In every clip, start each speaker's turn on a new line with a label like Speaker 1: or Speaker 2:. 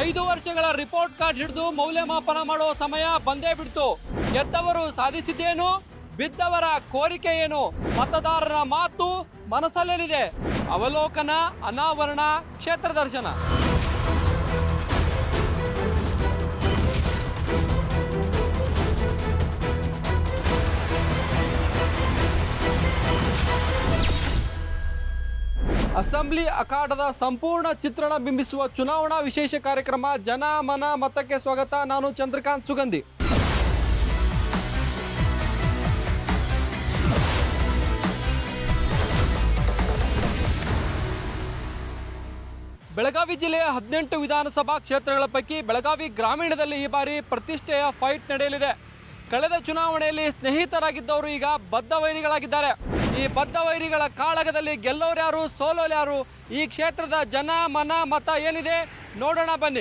Speaker 1: ಐದು ವರ್ಷಗಳ report card ಹಿಡಿದು ಮೌಲ್ಯಮಾಪನ ಮಾಡುವ ಸಮಯ ಬಂದೇ ಬಿಡ್ತು ಗೆದ್ದವರು ಸಾಧಿಸಿದ್ದೇನು ಬಿದ್ದವರ ಕೋರಿಕೆ ಏನು ಮತದಾರರ ಮಾತು ಮನಸ್ಸಲ್ಲೇನಿದೆ ಅವಲೋಕನ ಅನಾವರಣ ಕ್ಷೇತ್ರ ದರ್ಶನ ಅಸೆಂಬ್ಲಿ ಅಖಾಡದ ಸಂಪೂರ್ಣ ಚಿತ್ರಣ ಬಿಂಬಿಸುವ ಚುನಾವಣಾ ವಿಶೇಷ ಕಾರ್ಯಕ್ರಮ ಜನ ಮನ ಮತಕ್ಕೆ ಸ್ವಾಗತ ನಾನು ಚಂದ್ರಕಾಂತ್ ಸುಗಂಧಿ ಬೆಳಗಾವಿ ಜಿಲ್ಲೆಯ ಹದಿನೆಂಟು ವಿಧಾನಸಭಾ ಕ್ಷೇತ್ರಗಳ ಪೈಕಿ ಬೆಳಗಾವಿ ಗ್ರಾಮೀಣದಲ್ಲಿ ಈ ಬಾರಿ ಪ್ರತಿಷ್ಠೆಯ ಫೈಟ್ ನಡೆಯಲಿದೆ ಕಳೆದ ಚುನಾವಣೆಯಲ್ಲಿ ಸ್ನೇಹಿತರಾಗಿದ್ದವರು ಈಗ ಬದ್ಧ ವೈರಿಗಳಾಗಿದ್ದಾರೆ ಈ ಬದ್ಧ ವೈರಿಗಳ ಕಾಳಗದಲ್ಲಿ ಗೆಲ್ಲೋರು ಯಾರು ಸೋಲೋರು ಯಾರು ಈ ಕ್ಷೇತ್ರದ ಜನ ಮನ ಮತ ಏನಿದೆ ನೋಡೋಣ ಬನ್ನಿ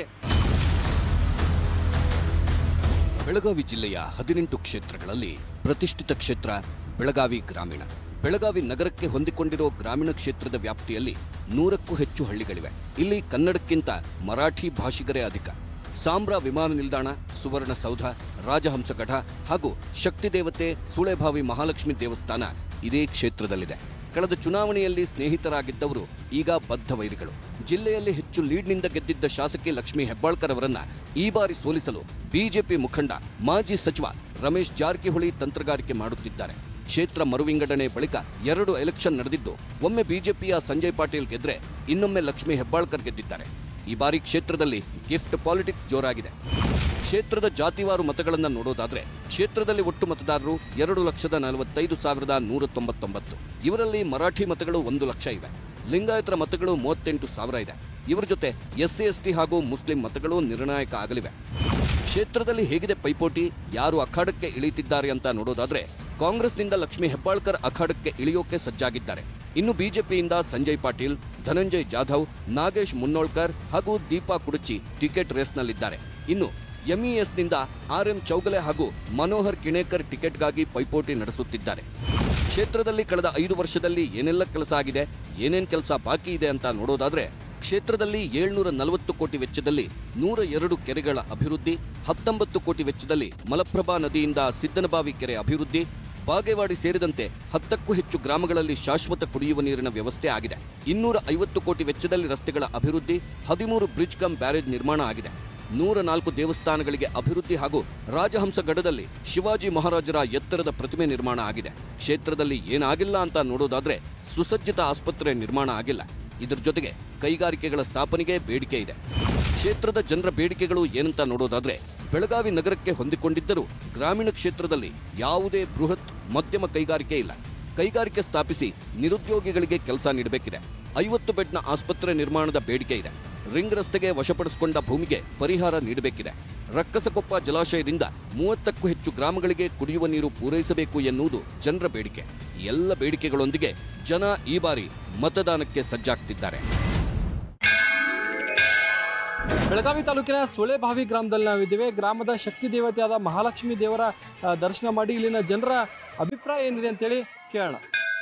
Speaker 2: ಬೆಳಗಾವಿ ಜಿಲ್ಲೆಯ ಹದಿನೆಂಟು ಕ್ಷೇತ್ರಗಳಲ್ಲಿ ಪ್ರತಿಷ್ಠಿತ ಕ್ಷೇತ್ರ ಬೆಳಗಾವಿ ಗ್ರಾಮೀಣ ಬೆಳಗಾವಿ ನಗರಕ್ಕೆ ಹೊಂದಿಕೊಂಡಿರೋ ಗ್ರಾಮೀಣ ಕ್ಷೇತ್ರದ ವ್ಯಾಪ್ತಿಯಲ್ಲಿ ನೂರಕ್ಕೂ ಹೆಚ್ಚು ಹಳ್ಳಿಗಳಿವೆ ಇಲ್ಲಿ ಕನ್ನಡಕ್ಕಿಂತ ಮರಾಠಿ ಭಾಷಿಗರೇ ಅಧಿಕ ಸಾಂಬ್ರಾ ವಿಮಾನ ನಿಲ್ದಾಣ ಸುವರ್ಣಸೌಧ ರಾಜಹಂಸಗಢ ಹಾಗೂ ಶಕ್ತಿ ದೇವತೆ ಸುಳೆಭಾವಿ ಮಹಾಲಕ್ಷ್ಮಿ ದೇವಸ್ಥಾನ ಇದೇ ಕ್ಷೇತ್ರದಲ್ಲಿದೆ ಕಳೆದ ಚುನಾವಣೆಯಲ್ಲಿ ಸ್ನೇಹಿತರಾಗಿದ್ದವರು ಈಗ ಬದ್ಧ ವೈರಿಗಳು ಜಿಲ್ಲೆಯಲ್ಲಿ ಹೆಚ್ಚು ಲೀಡ್ನಿಂದ ಗೆದ್ದಿದ್ದ ಶಾಸಕಿ ಲಕ್ಷ್ಮೀ ಹೆಬ್ಬಾಳ್ಕರ್ ಅವರನ್ನ ಈ ಬಾರಿ ಸೋಲಿಸಲು ಬಿಜೆಪಿ ಮುಖಂಡ ಮಾಜಿ ಸಚಿವ ರಮೇಶ್ ಜಾರಕಿಹೊಳಿ ತಂತ್ರಗಾರಿಕೆ ಮಾಡುತ್ತಿದ್ದಾರೆ ಕ್ಷೇತ್ರ ಮರುವಿಂಗಡಣೆ ಬಳಿಕ ಎರಡು ಎಲೆಕ್ಷನ್ ನಡೆದಿದ್ದು ಒಮ್ಮೆ ಬಿಜೆಪಿಯ ಸಂಜಯ್ ಪಾಟೀಲ್ ಗೆದ್ರೆ ಇನ್ನೊಮ್ಮೆ ಲಕ್ಷ್ಮೀ ಹೆಬ್ಬಾಳ್ಕರ್ ಗೆದ್ದಿದ್ದಾರೆ ಈ ಬಾರಿ ಕ್ಷೇತ್ರದಲ್ಲಿ ಗಿಫ್ಟ್ ಪಾಲಿಟಿಕ್ಸ್ ಜೋರಾಗಿದೆ ಕ್ಷೇತ್ರದ ಜಾತಿವಾರು ಮತಗಳನ್ನು ನೋಡೋದಾದ್ರೆ ಕ್ಷೇತ್ರದಲ್ಲಿ ಒಟ್ಟು ಮತದಾರರು ಎರಡು ಲಕ್ಷದ ನಲವತ್ತೈದು ಸಾವಿರದ ನೂರ ತೊಂಬತ್ತೊಂಬತ್ತು ಇವರಲ್ಲಿ ಮರಾಠಿ ಮತಗಳು ಒಂದು ಲಕ್ಷ ಇವೆ ಲಿಂಗಾಯತರ ಮತಗಳು ಮೂವತ್ತೆಂಟು ಸಾವಿರ ಇದೆ ಇವರ ಜೊತೆ ಎಸ್ಸಿ ಎಸ್ಟಿ ಹಾಗೂ ಮುಸ್ಲಿಂ ಮತಗಳು ನಿರ್ಣಾಯಕ ಆಗಲಿವೆ ಕ್ಷೇತ್ರದಲ್ಲಿ ಹೇಗಿದೆ ಪೈಪೋಟಿ ಯಾರು ಅಖಾಡಕ್ಕೆ ಇಳಿತಿದ್ದಾರೆ ಅಂತ ನೋಡೋದಾದ್ರೆ ಕಾಂಗ್ರೆಸ್ನಿಂದ ಲಕ್ಷ್ಮೀ ಹೆಬ್ಬಾಳ್ಕರ್ ಅಖಾಡಕ್ಕೆ ಇಳಿಯೋಕೆ ಸಜ್ಜಾಗಿದ್ದಾರೆ ಇನ್ನು ಬಿಜೆಪಿಯಿಂದ ಸಂಜಯ್ ಪಾಟೀಲ್ ಧನಂಜಯ್ ಜಾಧವ್ ನಾಗೇಶ್ ಮುನ್ನೋಳ್ಕರ್ ಹಾಗೂ ದೀಪಾ ಕುಡಚಿ ಟಿಕೆಟ್ ರೇಸ್ನಲ್ಲಿದ್ದಾರೆ ಇನ್ನು ಎಂಇಎಸ್ನಿಂದ ಆರ್ ಎಂ ಚೌಗಲೆ ಹಾಗೂ ಮನೋಹರ್ ಕಿಣೇಕರ್ ಟಿಕೆಟ್ಗಾಗಿ ಪೈಪೋಟಿ ನಡೆಸುತ್ತಿದ್ದಾರೆ ಕ್ಷೇತ್ರದಲ್ಲಿ ಕಳೆದ ಐದು ವರ್ಷದಲ್ಲಿ ಏನೆಲ್ಲ ಕೆಲಸ ಆಗಿದೆ ಏನೇನ್ ಕೆಲಸ ಬಾಕಿ ಇದೆ ಅಂತ ನೋಡೋದಾದ್ರೆ ಕ್ಷೇತ್ರದಲ್ಲಿ ಏಳ್ನೂರ ನಲವತ್ತು ಕೋಟಿ ವೆಚ್ಚದಲ್ಲಿ ನೂರ ಎರಡು ಕೆರೆಗಳ ಅಭಿವೃದ್ಧಿ ಹತ್ತೊಂಬತ್ತು ಕೋಟಿ ವೆಚ್ಚದಲ್ಲಿ ಮಲಪ್ರಭಾ ನದಿಯಿಂದ ಸಿದ್ದನಬಾವಿ ಕೆರೆ ಅಭಿವೃದ್ಧಿ ಬಾಗೇವಾಡಿ ಸೇರಿದಂತೆ ಹತ್ತಕ್ಕೂ ಹೆಚ್ಚು ಗ್ರಾಮಗಳಲ್ಲಿ ಶಾಶ್ವತ ಕುಡಿಯುವ ನೀರಿನ ವ್ಯವಸ್ಥೆ ಆಗಿದೆ ಇನ್ನೂರ ಐವತ್ತು ಕೋಟಿ ವೆಚ್ಚದಲ್ಲಿ ರಸ್ತೆಗಳ ಅಭಿವೃದ್ಧಿ ಹದಿಮೂರು ಬ್ರಿಡ್ಜ್ ಕಮ್ ಬ್ಯಾರೇಜ್ ನಿರ್ಮಾಣ ಆಗಿದೆ ನೂರ ನಾಲ್ಕು ದೇವಸ್ಥಾನಗಳಿಗೆ ಅಭಿವೃದ್ಧಿ ಹಾಗೂ ರಾಜಹಂಸಗಢದಲ್ಲಿ ಶಿವಾಜಿ ಮಹಾರಾಜರ ಎತ್ತರದ ಪ್ರತಿಮೆ ನಿರ್ಮಾಣ ಆಗಿದೆ ಕ್ಷೇತ್ರದಲ್ಲಿ ಏನಾಗಿಲ್ಲ ಅಂತ ನೋಡೋದಾದ್ರೆ ಸುಸಜ್ಜಿತ ಆಸ್ಪತ್ರೆ ನಿರ್ಮಾಣ ಆಗಿಲ್ಲ ಇದರ ಜೊತೆಗೆ ಕೈಗಾರಿಕೆಗಳ ಸ್ಥಾಪನೆಗೆ ಬೇಡಿಕೆ ಇದೆ ಕ್ಷೇತ್ರದ ಜನರ ಬೇಡಿಕೆಗಳು ಏನಂತ ನೋಡೋದಾದ್ರೆ ಬೆಳಗಾವಿ ನಗರಕ್ಕೆ ಹೊಂದಿಕೊಂಡಿದ್ದರೂ ಗ್ರಾಮೀಣ ಕ್ಷೇತ್ರದಲ್ಲಿ ಯಾವುದೇ ಬೃಹತ್ ಮಧ್ಯಮ ಕೈಗಾರಿಕೆ ಇಲ್ಲ ಕೈಗಾರಿಕೆ ಸ್ಥಾಪಿಸಿ ನಿರುದ್ಯೋಗಿಗಳಿಗೆ ಕೆಲಸ ನೀಡಬೇಕಿದೆ ಐವತ್ತು ಬೆಡ್ನ ಆಸ್ಪತ್ರೆ ನಿರ್ಮಾಣದ ಬೇಡಿಕೆ ಇದೆ ರಿಂಗ್ ರಸ್ತೆಗೆ ವಶಪಡಿಸಿಕೊಂಡ ಭೂಮಿಗೆ ಪರಿಹಾರ ನೀಡಬೇಕಿದೆ ರಕ್ಕಸಕೊಪ್ಪ ಜಲಾಶಯದಿಂದ ಮೂವತ್ತಕ್ಕೂ ಹೆಚ್ಚು ಗ್ರಾಮಗಳಿಗೆ ಕುಡಿಯುವ ನೀರು ಪೂರೈಸಬೇಕು ಎನ್ನುವುದು ಜನರ ಬೇಡಿಕೆ ಈ ಎಲ್ಲ ಬೇಡಿಕೆಗಳೊಂದಿಗೆ ಜನ ಈ ಬಾರಿ ಮತದಾನಕ್ಕೆ ಸಜ್ಜಾಗ್ತಿದ್ದಾರೆ
Speaker 1: ಬೆಳಗಾವಿ ತಾಲೂಕಿನ ಸುಳೆಭಾವಿ ಗ್ರಾಮದಲ್ಲಿ ನಾವಿದ್ದೇವೆ ಗ್ರಾಮದ ಶಕ್ತಿ ದೇವತೆಯಾದ ಮಹಾಲಕ್ಷ್ಮಿ ದೇವರ ಆ, ದರ್ಶನ ಮಾಡಿ ಇಲ್ಲಿನ ಜನರ ಅಭಿಪ್ರಾಯ ಏನಿದೆ ಅಂತೇಳಿ ಕೇಳೋಣ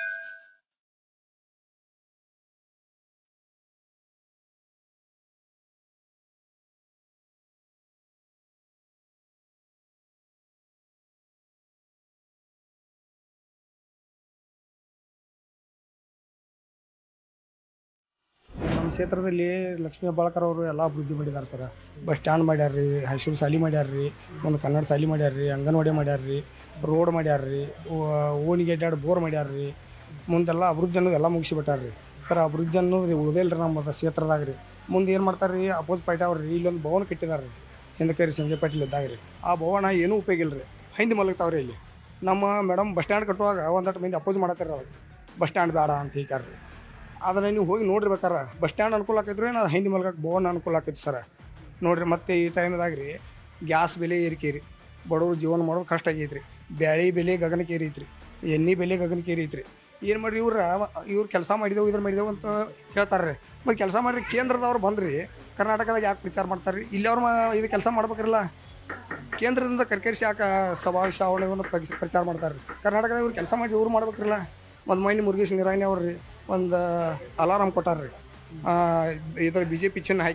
Speaker 3: ನಮ್ಮ ಕ್ಷೇತ್ರದಲ್ಲಿ ಲಕ್ಷ್ಮೀ ಹೆಬ್ಬಾಳ್ಕರ್ ಅವರು ಎಲ್ಲ ಅಭಿವೃದ್ಧಿ ಮಾಡಿದ್ದಾರೆ ಸರ್ ಬಸ್ ಸ್ಟ್ಯಾಂಡ್ ಮಾಡ್ಯಾರ್ರಿ ಹೈಸ್ಕೂಲ್ ಶಾಲೆ ಮಾಡ್ಯಾರ್ರಿ ಒಂದು ಕನ್ನಡ ಶಾಲೆ ಮಾಡ್ಯಾರ್ರಿ ಅಂಗನವಾಡಿ ಮಾಡ್ಯಾರ್ರಿ ರೋಡ್ ಮಾಡ್ಯಾರ್ರಿ ಓಣಿಗೆ ಅಡ್ಡಾಡಿ ಬೋರ್ ಮಾಡ್ಯಾರ್ರಿ ಮುಂದೆಲ್ಲ ಅಭಿವೃದ್ಧಿ ಅನ್ನೋದು ಎಲ್ಲ ಮುಗಿಸಿಬಿಟ್ಟಾರ್ರಿ ಸರ್ ಅಭಿವೃದ್ಧಿ ಅನ್ನೋದು ಉಳ್ದಿಲ್ಲ ರೀ ನಮ್ಮ ಕ್ಷೇತ್ರದಾಗ ರೀ ಮುಂದೆ ಏನು ಮಾಡ್ತಾರೆ ರೀ ಅಪೋಸ್ ಪಾರ್ಟಿ ಅವ್ರು ರೀ ಇಲ್ಲೊಂದು ಭವನ ಕಟ್ಟಿದಾರೆ ರೀ ಹಿಂದಕ್ಕೆ ರೀ ಸಂಜಯ್ ಪಾಟೀಲ್ ಇದ್ದಾಗ ರೀ ಆ ಭವನ ಏನೂ ಉಪಯೋಗ ಇಲ್ಲ ರೀ ಹಿಂದೆ ಮಲಗ್ತಾವ್ರಿ ಇಲ್ಲಿ ನಮ್ಮ ಮೇಡಮ್ ಬಸ್ ಸ್ಟ್ಯಾಂಡ್ ಕಟ್ಟುವಾಗ ಒಂದಷ್ಟು ಮಂದಿ ಅಪೋಸ್ ಮಾಡತ್ತಾರ ಅದಕ್ಕೆ ಬಸ್ ಸ್ಟ್ಯಾಂಡ್ ಬೇಡ ಅಂತ ಹೇಳ್ತಾರೆ ಅದನ್ನ ನೀವು ಹೋಗಿ ನೋಡಿರ್ಬೇಕಾರ ಬಸ್ ಸ್ಟ್ಯಾಂಡ್ ಅನುಕೂಲ ಆಕೈತ್ರಿ ನಾ ಹಿಂದಿ ಮಲ್ಗಕ್ಕೆ ಬೋನ್ ಅನುಕೂಲ ಆಕೈತಿ ಸರ್ ನೋಡ್ರಿ ಮತ್ತೆ ಈ ಟೈಮ್ದಾಗ ರೀ ಗ್ಯಾಸ್ ಬೆಲೆ ಏರಿಕೆ ರೀ ಬಡವ್ರು ಜೀವನ ಮಾಡೋದು ಕಷ್ಟ ಆಗೈತ್ರಿ ಬ್ಯಾಳಿ ಬೆಲೆ ಗಗನಕ್ಕೆ ಏರೈತ್ರಿ ಎಣ್ಣೆ ಬೆಲೆ ಗಗನಕ್ಕೆ ಏರೈತ್ರಿ ಏನು ಮಾಡ್ರಿ ಇವ್ರ ಇವ್ರು ಕೆಲಸ ಮಾಡಿದೆವು ಇದ್ರ ಮಾಡಿದೆವು ಅಂತ ಹೇಳ್ತಾರೆ ರೀ ಮತ್ತು ಕೆಲಸ ಮಾಡ್ರಿ ಕೇಂದ್ರದವ್ರು ಬಂದ್ರಿ ಕರ್ನಾಟಕದಾಗ ಯಾಕೆ ಪ್ರಚಾರ ಮಾಡ್ತಾರೆ ರೀ ಇಲ್ಲಿ ಅವ್ರು ಮ- ಇದು ಕೆಲಸ ಮಾಡ್ಬೇಕ್ರಲ್ಲ ಕೇಂದ್ರದಿಂದ ಕರ್ಕರಿಸಿ ಯಾಕೆ ಸಭಾ ಶ್ರಾವಣವನ್ನು ಪ್ರಚ- ಪ್ರಚಾರ ಮಾಡ್ತಾರೆ ರೀ ಕರ್ನಾಟಕದಾಗ ಇವ್ರು ಕೆಲಸ ಮಾಡಿ ಇವ್ರು ಮಾಡ್ಬೇಕ್ರಲ್ಲ ಒಂದು ಮೈನಿ ಮುರುಗೇಶ್ ನಿರಾಣಿ ಅವ್ರು ರೀ ಒಂದು ಅಲಾರಾಮ್ ಕೊಟ್ಟಾರ ರೀ ಇದ್ರ ಬಿ ಜೆ ಪಿ ಚಿಹ್ನೆ ಹಾಕಿರಿ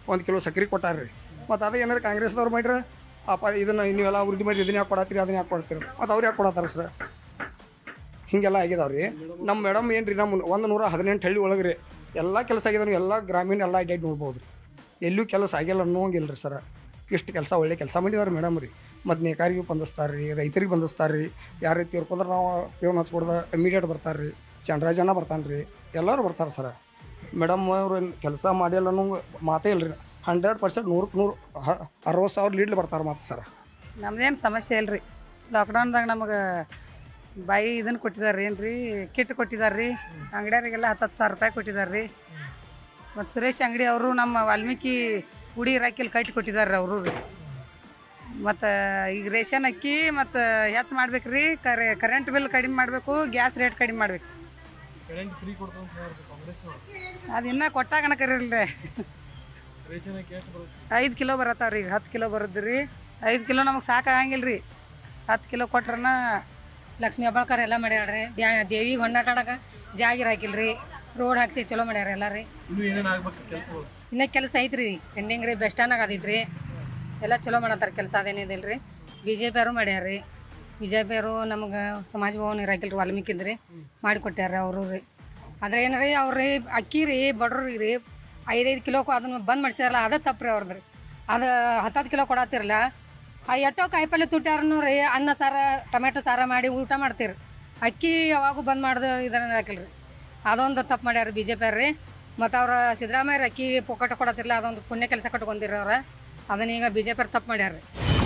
Speaker 3: ಒಂದು ಕಿಲೋ ಸಕ್ರೆ ಕೊಟ್ಟಾರ್ರಿ ಮತ್ತು ಅದೇ ಏನಾರು ಕಾಂಗ್ರೆಸ್ದವ್ರು ಮಾಡ್ರೆ ಅಪ್ಪ ಇದನ್ನು ನೀವೆಲ್ಲ ಅಭಿವೃದ್ಧಿ ಮಾಡಿ ಇದನ್ನ ಯಾಕೆ ಕೊಡತ್ತೀರಿ ಅದನ್ನ ಯಾಕೆ ಕೊಡ್ತೀರಿ ಮತ್ತು ಅವ್ರು ಯಾಕೆ ಕೊಡತ್ತಾರ ಸರ್ ಹಿಂಗೆಲ್ಲ ಆಗಿದಾವ್ರಿ ನಮ್ಮ ಮೇಡಮ್ ಏನು ರೀ ನಮ್ಮ ಒಂದು ನೂರ ಹದಿನೆಂಟು ಹಳ್ಳಿ ಒಳಗೆ ರೀ ಎಲ್ಲ ಕೆಲಸ ಆಗಿದಾವೆ ಎಲ್ಲ ಗ್ರಾಮೀಣ ಎಲ್ಲ ಅಡ್ಡಾಡಿ ನೋಡ್ಬೋದು ರೀ ಎಲ್ಲೂ ಕೆಲಸ ಆಗಿಲ್ಲ ಅನ್ನೋಂಗಿಲ್ಲ ರೀ ಸರ ಇಷ್ಟು ಕೆಲಸ ಒಳ್ಳೆ ಕೆಲಸ ಮಾಡಿದಾರೆ ಮೇಡಮ್ ರೀ ಮತ್ತು ನೇಕಾರಿಗೆ ಬಂದಿಸ್ತಾರೆ ರೀ ರೈತರಿಗೆ ಬಂದಿಸ್ತಾರೆ ರೀ ಯಾವ ರೀತಿ ಇರ್ಕೊಂಡ್ರೆ ನಾವು ಪೇವನ್ ಹಚ್ಕೊಡ್ದ ಇಮಿಡಿಯೇಟ್ ಬರ್ತಾರೆ ರೀ ಚಂದ್ರಾಜನ ಬರ್ತಾನೆ ರೀ ಎಲ್ಲರೂ ಬರ್ತಾರೆ ಸರ ಮೇಡಮ್ ಅವರು ಕೆಲಸ ಮಾಡಿಲ್ಲ ಅನ್ನೋ ಮಾತೇ ಇಲ್ಲ ರೀ ಹಂಡ್ರೆಡ್ ಪರ್ಸೆಂಟ್ ನೂರಕ್ಕೆ ನೂರು ಹ ಅರವತ್ತು ಸಾವಿರ ಲೀಡ್ಲಿ ಬರ್ತಾರೆ ಮಾತು ಸರ
Speaker 4: ನಮ್ದೇನು ಸಮಸ್ಯೆ ಇಲ್ಲ ರೀ ಲಾಕ್ಡೌನ್ದಾಗ ನಮಗೆ ಬಾಯಿ ಇದನ್ನು ಕೊಟ್ಟಿದ್ದಾರೆ ಏನು ರೀ ಕಿಟ್ ಕೊಟ್ಟಿದ್ದಾರೆ ರೀ ಅಂಗಡಿಯರಿಗೆಲ್ಲ ಹತ್ತು ಹತ್ತು ಸಾವಿರ ರೂಪಾಯಿ ಕೊಟ್ಟಿದ್ದಾರೆ ರೀ ಮತ್ತು ಸುರೇಶ್ ಅಂಗಡಿ ಅವರು ನಮ್ಮ ವಾಲ್ಮೀಕಿ ಗುಡಿ ಇರಾಕಿಲ್ ಕಟ್ಟಿ ಕೊಟ್ಟಿದ್ದಾರೆ ರೀ ಅವರು ರೀ ಮತ್ತು ಈಗ ರೇಷನ್ ಅಕ್ಕಿ ಮತ್ತು ಹೆಚ್ಚು ಮಾಡ್ಬೇಕು ರೀ ಕರೆ ಕರೆಂಟ್ ಬಿಲ್ ಕಡಿಮೆ ಮಾಡಬೇಕು ಗ್ಯಾಸ್ ರೇಟ್ ಕಡಿಮೆ ಮಾಡ್ಬೇಕು
Speaker 1: ಕರೆಂಟ್ ಫ್ರೀ ಕೊಡ್ತಾರೆ ಅಂತ ಹೇಳ್ತಾರೆ ಕಾಂಗ್ರೆಸ್ನವ್ರು
Speaker 4: ಅದು ಇನ್ನೂ ಕೊಟ್ಟಾಗಣ ಕರೀಲ್ರಿ
Speaker 1: ರೇಷನ್ ಅಕ್ಕಿ ಎಷ್ಟು ಬರುತ್ತೆ
Speaker 4: ಐದು ಕಿಲೋ ಬರತ್ತಾವ ರೀ ಹತ್ತು ಕಿಲೋ ಬರುತ್ತೆ ರೀ ಐದು ಕಿಲೋ ನಮಗೆ ಸಾಕಾಗಂಗಿಲ್ಲ ರೀ ಹತ್ತು ಕಿಲೋ ಕೊಟ್ರನ
Speaker 5: ಲಕ್ಷ್ಮೀ ಹೆಬ್ಬಾಳ್ಕರ್ ಎಲ್ಲ ಮಾಡ್ಯಾಳ್ರಿ ದ್ಯಾ ದೇವಿಗೆ ಹೊಂದಾಟಾಡಕ ಜಾಗಿರ್ ಹಾಕಿಲ್ರಿ ರೋಡ್ ಹಾಕ್ಸಿ ಚಲೋ ಮಾಡ್ಯಾರ ಎಲ್ಲ ರೀ
Speaker 1: ಇನ್ನೂ ಏನೇನು ಆಗ್ಬೇಕು ಕೆಲಸಗಳು
Speaker 5: ಇನ್ನೂ ಕೆಲಸ ಐತ್ರಿ ಪೆಂಡಿಂಗ್ ರೀ ಬೆಸ್ಟ್ ಸ್ಟ್ಯಾಂಡ್ ಆಗತೈತ್ರಿ ಎಲ್ಲ ಚಲೋ ಮಾಡತ್ತಾರ ಕೆಲಸ ಅದೇನಿದಿಲ್ಲ ರೀ ಬಿ ಜೆ ಪಿಯವರು ಮಾಡ್ಯಾರ ಬಿ ಜೆ ಪಿಯವರು ನಮ್ಗೆ ಸಮಾಜ ಭವನ ಇರಾಕಿಲ್ರಿ ವಾಲ್ಮೀಕಿದ್ರಿ ಮಾಡಿಕೊಟ್ಟಾರ ಅವರು ರೀ ಆದ್ರೆ ಏನ್ರಿ ಅವ್ರಿ ಅಕ್ಕಿ ರೀ ಬಡ್ರಿಗೆ ರೀ ಐದೈದು ಕಿಲೋ ಅದನ್ನ ಬಂದ್ ಮಾಡಿಸಿದಾರಲ್ಲ ಅದೇ ತಪ್ಪು ರೀ ಅವ್ರದ್ದು ರೀ ಅದು ಹತ್ತತ್ತು ಕಿಲೋ ಕೊಡತ್ತಿರಲ್ಲ ಆ ಎಷ್ಟೋ ಕಾಯಿಪಲ್ಲೆ ತುಟ್ಟಾರನು ರೀ ಅನ್ನ ಸಾರ ಟೊಮೆಟೊ ಸಾರ ಮಾಡಿ ಊಟ ಮಾಡ್ತೀರಿ ಅಕ್ಕಿ ಯಾವಾಗೂ ಬಂದ್ ಮಾಡ್ದು ಇದನ್ನ ಹಾಕಿಲ್ರಿ ಅದೊಂದು ತಪ್ಪು ಮಾಡ್ಯಾರ ಬಿ ಜೆ ಪಿ ರೀ ಮತ್ತು ಅವ್ರ ಸಿದ್ದರಾಮಯ್ಯ ಅಕ್ಕಿ ಪೊಕ್ಕಟ ಕೊಡತ್ತಿರಲ್ಲ ಅದೊಂದು ಪುಣ್ಯ ಕೆಲಸ ಕಟ್ಕೊಂಡಿರ ಅವ್ರ ಅದನ್ನ ಈಗ ಬಿ ಜೆ ಪಿ ತಪ್ಪು ಮಾಡ್ಯಾರ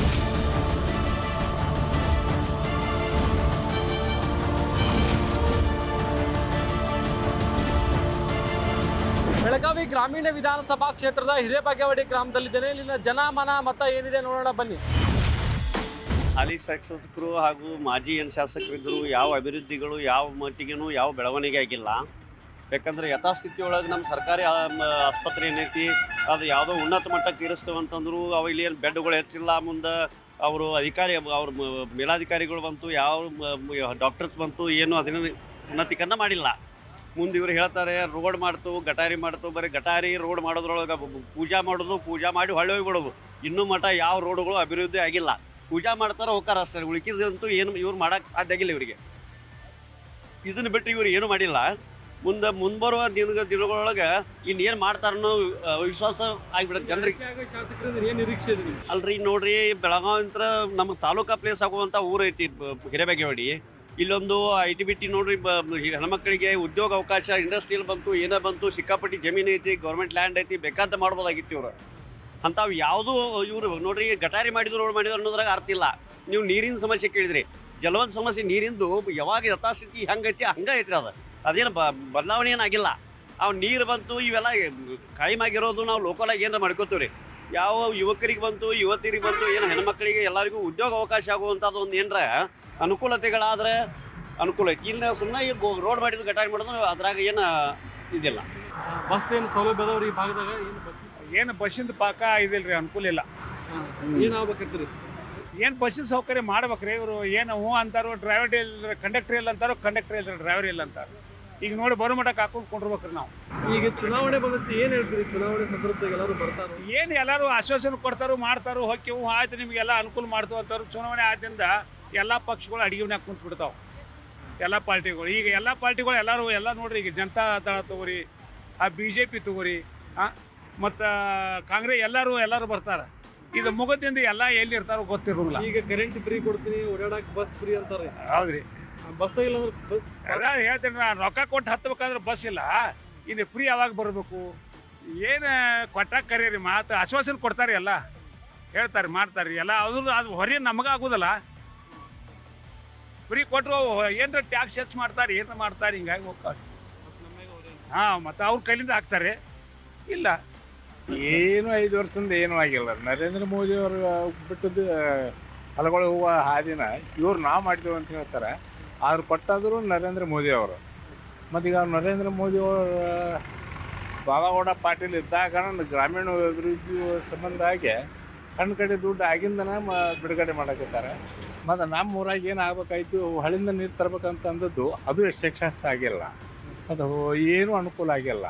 Speaker 1: ಬೆಳಗಾವಿ ಗ್ರಾಮೀಣ ವಿಧಾನಸಭಾ ಕ್ಷೇತ್ರದ ಹಿರೇಬಾಗೇವಾಡಿ ಗ್ರಾಮದಲ್ಲಿದ್ದೇನೆ ಇಲ್ಲಿನ ಜನಮನ ಮತ ಏನಿದೆ ನೋಡೋಣ ಬನ್ನಿ
Speaker 6: ಹಾಲಿ ಶಾಸಕರು ಹಾಗೂ ಮಾಜಿ ಏನು ಶಾಸಕರಿದ್ದರು ಯಾವ ಅಭಿವೃದ್ಧಿಗಳು ಯಾವ ಮಟ್ಟಿಗೆನೂ ಯಾವ ಬೆಳವಣಿಗೆ ಆಗಿಲ್ಲ ಯಾಕಂದ್ರೆ ಯಥಾಸ್ಥಿತಿ ಒಳಗೆ ನಮ್ಮ ಸರ್ಕಾರಿ ಆ, ಮ, ಆಸ್ಪತ್ರೆ ಏನೈತಿ ಅದು ಯಾವುದೋ ಉನ್ನತ ಮಟ್ಟಕ್ಕೆ ಇರಿಸ್ತೇವೆ ಅಂತಂದ್ರು ಅವು ಇಲ್ಲಿ ಏನು ಬೆಡ್ಗಳು ಹೆಚ್ಚಿಲ್ಲ ಮುಂದೆ ಅವರು ಅಧಿಕಾರಿ ಅವ್ರ ಮ- ಮೇಲಾಧಿಕಾರಿಗಳು ಬಂತು ಯಾವ ಡಾಕ್ಟರ್ಸ್ ಬಂತು ಏನು ಅದನ್ನ ಉನ್ನತೀಕರಣ ಮಾಡಿಲ್ಲ ಮುಂದೆ ಇವ್ರು ಹೇಳ್ತಾರೆ ರೋಡ್ ಮಾಡ್ತು ಗಟಾರಿ ಮಾಡ್ತು ಬರೀ ಗಟಾರಿ ರೋಡ್ ಮಾಡೋದ್ರೊಳಗೆ ಬ- ಪೂಜಾ ಮಾಡೋದು ಪೂಜಾ ಮಾಡಿ ಹೊಳ್ಳಿ ಹೋಗ್ಬಿಡೋದು ಇನ್ನೂ ಮಠ ಯಾವ ರೋಡ್ಗಳು ಅಭಿವೃದ್ಧಿ ಆಗಿಲ್ಲ ಪೂಜಾ ಮಾಡ್ತಾರೆ ಹೋಗ್ತಾರ ಅಷ್ಟೇ ಉಳಿಕಿದಂತೂ ಏನು ಇವ್ರು ಮಾಡಕ್ಕೆ ಸಾಧ್ಯ ಆಗಿಲ್ಲ ಇವರಿಗೆ ಇದನ್ನ ಬಿಟ್ಟು ಇವ್ರು ಏನು ಮಾಡಿಲ್ಲ ಮುಂದೆ ಮುಂಬರುವ ದಿನ ದಿನಗಳೊಳಗೆ ಇನ್ನೇನು ಮಾಡ್ತಾರನ್ನೋ ಆ, ವಿಶ್ವಾಸ ಆಗಿಬಿಡುತ್ತೆ ಜನರಿಗೆ
Speaker 1: ಶಾಸಕರಿಂದ ಏನು ನಿರೀಕ್ಷೆ ಇದೆ ನಿಮ್ಗೆ
Speaker 6: ಅಲ್ರಿ ನೋಡ್ರಿ ಬೆಳಗಾವಿ ಅಂತ ನಮಗೆ ತಾಲೂಕಾ ಪ್ಲೇಸ್ ಆಗುವಂಥ ಊರು ಐತಿ ಬ- ಹಿರೇಬಾಗೇವಾಡಿ ಇಲ್ಲೊಂದು ಐ ಟಿ ಬಿ ಟಿ ನೋಡ್ರಿ ಬ- ಬ- ಈ ಹೆಣ್ಮಕ್ಳಿಗೆ ಉದ್ಯೋಗ ಅವಕಾಶ ಇಂಡಸ್ಟ್ರಿಯಲ್ ಬಂತು ಏನೋ ಬಂತು ಸಿಕ್ಕಾಪಟ್ಟಿ ಜಮೀನು ಐತಿ ಗೌರ್ಮೆಂಟ್ ಲ್ಯಾಂಡ್ ಐತಿ ಬೇಕಾದ ಮಾಡ್ಬೋದಾಗಿತ್ತು ಇವರು ಅಂಥವು ಯಾವುದೂ ಇವರು ನೋಡ್ರಿ ಗಟಾರಿ ಮಾಡಿದ್ರು ರೋಡ್ ಮಾಡಿದ್ರು ಅನ್ನೋದ್ರಾಗ ಅರ್ಥ ಇಲ್ಲ ನೀವು ನೀರಿನ ಸಮಸ್ಯೆ ಕೇಳಿದ್ರಿ ಜಲವಂತ ಸಮಸ್ಯೆ ನೀರಿಂದು ಯಾವಾಗ ಯಥಾಸ್ಥಿತಿ ಹೆಂಗೈತಿ ಹಂಗೆ ಐತ್ರಿ ಅದು ಅದೇನು ಬ ಬದಲಾವಣೆ ಏನಾಗಿಲ್ಲ ಅವು ನೀರು ಬಂತು ಇವೆಲ್ಲ ಕಾಯಿಮಾಗಿರೋದು ನಾವು ಲೋಕಲಾಗಿ ಏನಾರ ಮಾಡ್ಕೋತೀವಿ ರೀ ಯಾವ ಯುವಕರಿಗೆ ಬಂತು ಯುವತಿಯರಿಗೆ ಬಂತು ಏನು ಹೆಣ್ಮಕ್ಳಿಗೆ ಎಲ್ಲರಿಗೂ ಉದ್ಯೋಗ ಅವಕಾಶ ಆಗುವಂಥದ್ದು ಒಂದು ಏನರ ಅನುಕೂಲತೆಗಳಾದ್ರೆ ಅನುಕೂಲ ಐತಿ ಇಲ್ಲ ಸುಮ್ಮನೆ ರೋಡ್ ಮಾಡಿದ್ದು ಗಟಾರಿ ಮಾಡೋದು ಅದ್ರಾಗ ಏನು ಇದಿಲ್ಲ
Speaker 1: ಬಸ್ ಏನು ಸೌಲಭ್ಯ ಅದಾವ್ರಿ ಈ ಭಾಗದಾಗ ಏನು ಬಸ್
Speaker 7: ಏನು ಬಸ್ಸಿಂದ ಪಾಕ ಇದಿಲ್ರಿ ಅನುಕೂಲ ಇಲ್ಲ
Speaker 1: ಏನಾಗ್ಬೇಕೈತ್ರಿ
Speaker 7: ಏನು ಬಸ್ಸಿನ ಸೌಕರ್ಯ ಮಾಡ್ಬೇಕ್ರಿ ಇವರು ಏನು ಹ್ಞೂ ಅಂತಾರೋ ಡ್ರೈವರ್ ಇಲ್ಲ ಕಂಡಕ್ಟರ್ ಇಲ್ಲ ಅಂತಾರೋ ಕಂಡಕ್ಟರ್ ಇಲ್ಲ ಡ್ರೈವರ್ ಇಲ್ಲ ಅಂತಾರ ಈಗ ನೋಡಿ ಬರೋ ಮಟ್ಟಕ್ಕೆ ಹಾಕೊಂಡು ಕೊಂಡಿರ್ಬೇಕ್ರಿ ನಾವು
Speaker 1: ಈಗ ಚುನಾವಣೆ ಬಂದೈತಿ ಏನು ಹೇಳ್ತೀರಿ ಚುನಾವಣೆ ಸಂದರ್ಭದಾಗ ಎಲ್ಲರೂ ಬರ್ತಾರೋ
Speaker 7: ಏನು ಎಲ್ಲರೂ ಆಶ್ವಾಸನೆ ಕೊಡ್ತಾರೋ ಮಾಡ್ತಾರೋ ಹೊಕ್ಕಿ ಹ್ಞೂ ಆಯ್ತು ನಿಮಗೆಲ್ಲ ಅನುಕೂಲ ಮಾಡ್ತು ಅಂತಾರು ಚುನಾವಣೆ ಆದ್ದರಿಂದ ಎಲ್ಲ ಪಕ್ಷಗಳು ಅಡಿಗೆವ್ನಾಗ ಕುಂತು ಬಿಡ್ತಾವೆ ಎಲ್ಲ ಪಾರ್ಟಿಗಳು ಈಗ ಎಲ್ಲ ಪಾರ್ಟಿಗಳು ಎಲ್ಲರೂ ಎಲ್ಲ ನೋಡ್ರಿ ಈಗ ಜನತಾ ದಳ ತಗೋರಿ ಆ ಬಿ ಜೆ ಪಿ ತಗೋರಿ ಹಾಂ ಮತ್ತು ಕಾಂಗ್ರೆಸ್ ಎಲ್ಲರೂ ಎಲ್ಲರೂ ಬರ್ತಾರೆ ಇದು ಮುಗದಿಂದ ಎಲ್ಲ ಎಲ್ಲಿ ಇರ್ತಾರೋ ಗೊತ್ತಿರೋಲ್ಲ
Speaker 1: ಈಗ ಕರೆಂಟ್ ಫ್ರೀ ಕೊಡ್ತೀನಿ ಓಡಾಡಕ್ ಬಸ್ ಫ್ರೀ ಅಂತಾರೆ
Speaker 7: ಹೌದ್ರಿ
Speaker 1: ಬಸ್ ಇಲ್ಲ ಅಂದ್ರೆ ಬಸ್
Speaker 7: ಅದ ಹೇಳ್ತೀನಿ ನಾನು ರೊಕ್ಕ ಕೊಟ್ಟು ಹತ್ಬೇಕಂದ್ರೆ ಬಸ್ ಇಲ್ಲ ಇನ್ನು ಫ್ರೀ ಯಾವಾಗ ಬರಬೇಕು ಏನು ಕೊಟ್ಟಾಗ ಕರೀರಿ ಮಾತು ಆಶ್ವಾಸನೆ ಕೊಡ್ತಾರೆ ಎಲ್ಲ ಹೇಳ್ತಾರೆ ಮಾಡ್ತಾರೆ ಎಲ್ಲ ಅದ್ರ ಅದು ಹೊರೆ ನಮಗೆ ಆಗೋದಲ್ಲ ಫ್ರೀ ಕೊಟ್ಟರು ಏನರ ಟ್ಯಾಕ್ಸ್ ಹೆಚ್ಚು ಮಾಡ್ತಾರೆ ಏನು ಮಾಡ್ತಾರೆ ಹಿಂಗಾಗಿ ಹೋಗ್ತಾರೆ ಹಾಂ ಮತ್ತು ಅವ್ರ ಕೈಲಿಂದ ಹಾಕ್ತಾರೆ ಇಲ್ಲ
Speaker 8: ಏನು ಐದು ವರ್ಷದಿಂದ ಏನೂ ಆಗಿಲ್ಲ ನರೇಂದ್ರ ಮೋದಿ ಅವರು ಬಿಟ್ಟದ್ದು ಹೊಲಗಳು ಹೋಗುವ ಹಾದಿನ ಇವ್ರು ನಾವು ಮಾಡ್ತೀವಿ ಅಂತ ಹೇಳ್ತಾರೆ ಆದ್ರೆ ಕೊಟ್ಟಾದ್ರು ನರೇಂದ್ರ ಮೋದಿ ಅವರು ಮತ್ತೀಗ ಅವ್ರು ನರೇಂದ್ರ ಮೋದಿ ಅವರು ಬಾಬಾಗೌಡ ಪಾಟೀಲ್ ಇದ್ದಾಗ ನನ್ನ ಗ್ರಾಮೀಣ ಅಭಿವೃದ್ಧಿ ಸಂಬಂಧ ಆಗಿ ಕಣ್ಣು ಕಡೆ ದುಡ್ಡು ಆಗಿಂದನ ಮ ಬಿಡುಗಡೆ ಮಾಡಕತ್ತಾರೆ ಮತ್ತು ನಮ್ಮ ಊರಾಗ ಏನು ಆಗ್ಬೇಕಾಯ್ತು ಹಳಿಂದ ನೀರು ತರ್ಬೇಕಂತ ಅಂದದ್ದು ಅದು ಸಕ್ಸಸ್ ಆಗಿಲ್ಲ ಅದು ಏನೂ ಅನುಕೂಲ ಆಗಿಲ್ಲ